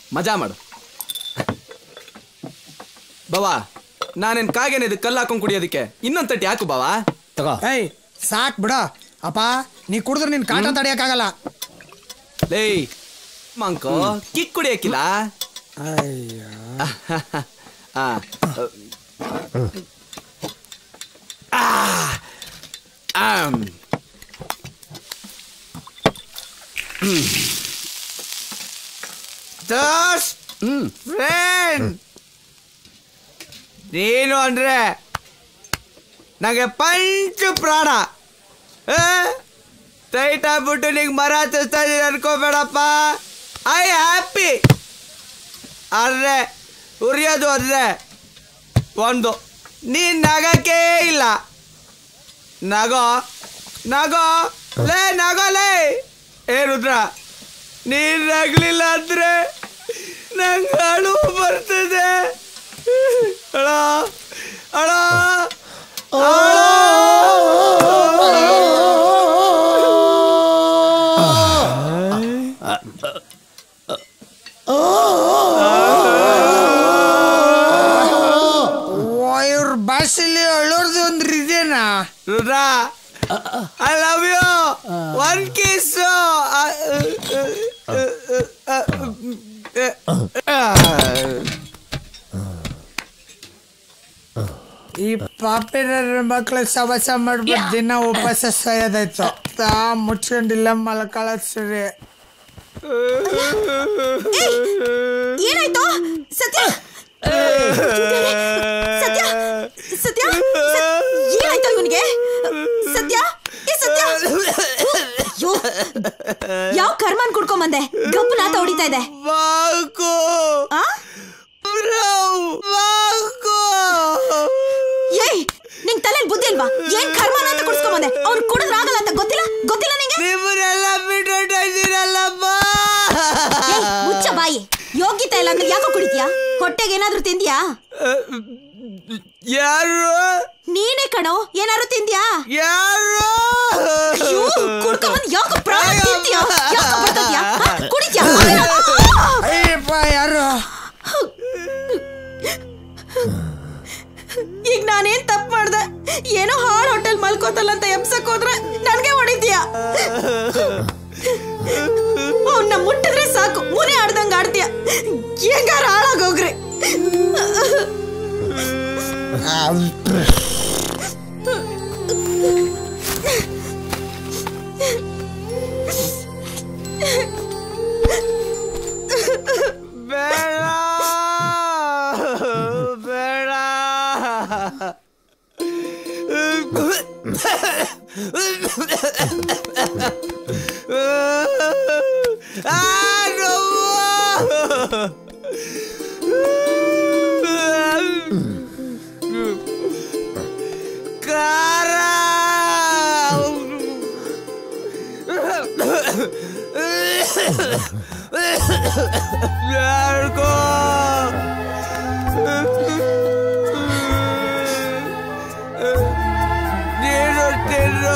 ಮಜಾ ಮಾಡು ಬಾವಾ ನಾನೇನ್ ಕಾಗೇನೆ ಇದು ಕಲ್ಲು ಹಾಕೊಂಡ್ ಕುಡಿಯೋದಕ್ಕೆ ಇನ್ನೊಂದ್ ತಟ್ಟಿ ಹಾಕು ಬಾವಾ ತಗೋ ಏಯ್ ಸಾಕ್ ಬಿಡ ಅಪ್ಪ ನೀ ಕುಡಿದ್ರೆ ನಿನ್ ಕಾಟ ತಡಿಯಕ್ಕಾಗಲ್ಲ ಲೇ ಮಂಕೋ ಕಿಕ್ ಕುಡಿಯಕ್ಕಿಲ್ಲ ಆ, ಆ, ಆಮ್. ಹ್ಮ್. ದೋಸ್ ಫ್ರೆಂಡ್ ನೀನು ಅಂದ್ರೆ ನಂಗೆ ಪಂಚ ಪ್ರಾಣ ಆ? ಟೈಟ್ ಆಗ್ಬಿಟ್ಟು ನಿಂಗೆ ಮರ ಹತ್ತಿಸ್ತಾ ಇದೀನಿ ಅನ್ಕೋಬೇಡಪ್ಪ ಐ ಹ್ಯಾಪಿ ಆದ್ರೆ ಉರಿಯೋದು ಅಂದ್ರೆ ಒಂದು ನೀನ್ ನಗಕ್ಕೆ ಇಲ್ಲ ನಗೋ ನಗೋ ಲೇ ನಗೋ ಲೇ ಏ ರುದ್ರ ನೀನ್ ನಗ್ಲಿಲ್ಲ ಅಂದ್ರೆ ನಂಗೆ ಅಳು ಬರ್ತದೆ ಅಳ ಅಳ ಇವ್ರ ಭಾಷೆಲಿ ಅಳ್ಳೋರ್ದು ಒಂದು ಇದೇನಾ Rudra I love you one kiss ಈ ಪಾಪಿನ ಮಕ್ಳ ಸವಾಸ ಮಾಡ್ಬಿಟ್ಟು ದಿನ ಉಪವಾಸ ಸಾಯೋದಾಯ್ತು ತಾ ಮುಚ್ಕೊಂಡಿಲ್ಲ ಮಲ್ಕೊಳ್ಳೋದು ಸರಿ ಏನಾಯ್ತು ಸತ್ಯ ಸತ್ಯ ಸತ್ಯ ಏನಾಯ್ತು ಇವನಿಗೆ ಸತ್ಯ ಏ ಸತ್ಯ ಅಯ್ಯೋ, ಯಾವ ಕರ್ಮನ್ ಕುಡ್ಕೊಂಬಂದೆ ಗಪ್ಪು ನಾತ ಹೊಡಿತಾ ಇದೆ ಬಾಕು ಆ? ಬಾಕು ಏಯ್ ನಿಂಗ್ ತಲೆಯಲ್ಲಿ ಬುದ್ಧಿ ಇಲ್ವಾ ಏನ್ ಕರ್ಮನ ಅಂತ ಕುಡ್ಸ್ಕೊಂಬಂದೆ ಅವ್ನು ಕುಡಿದ್ರೆ ಆಗಲ್ಲ ಅಂತ ಗೊತ್ತಿಲ್ಲ ಗೊತ್ತಿಲ್ಲ ನಿಂಗೆ ನಿಮ್ಮನ್ನೆಲ್ಲ ಬಿಟ್ಟಿದ್ದೀರಲ್ಲಮ್ಮ ಏಯ್, ಮುಚ್ಚ ಬಾಯಿ ಯೋಗ್ಯತೆ ಇಲ್ಲ ಅಂದ್ರೆ ಯಾಕೋ ಕುಡಿತೀಯಾ ಹೊಟ್ಟೆಗೆ ಏನಾದ್ರೂ ತಿಂದ್ಯಾ ಯಾರು ನೀನೇ ಕಣೋ ಏನಾದ್ರು ತಿಂದ್ಯಾ ಯಾರು ಅಯ್ಯೋ, ಕುಡ್ಕೊಂಬಂದ್ ಯಾಕೋ ಪ್ರಾಣ ತಿಂತೀಯಾ ಯಾಕೋ ಬರ್ತದ್ಯಾ ಆ, ಕುಡಿತ್ಯಾ ಅಯ್ಯಪ್ಪ ಯಾರು ಈಗ ನಾನೇನ್ ತಪ್ಪು ಮಾಡ್ದೆ ಏನೋ ಹಾಳ್ ಹೋಟೆಲ್ ಮಲ್ಕೋತಲ್ಲ ಅಂತ ಎಬ್ಸಕ್ ಹೋದ್ರೆ ನನ್ಗೆ ಹೊಡಿತೀಯ ಅವನ್ನ ಮುಟ್ಟಿದ್ರೆ ಸಾಕು ಮುನೆ ಆಡ್ದಂಗ ಆಡ್ತೀಯ ಹೆಂಗಾರ ಹಾಳಾಗೋಗ್ರಿ ಬೇಡ ಬೇಡ ಆ, ನೋವು. ಖಾರ ಯಾರಿಗೋ ನೀನು ತಿನ್ನು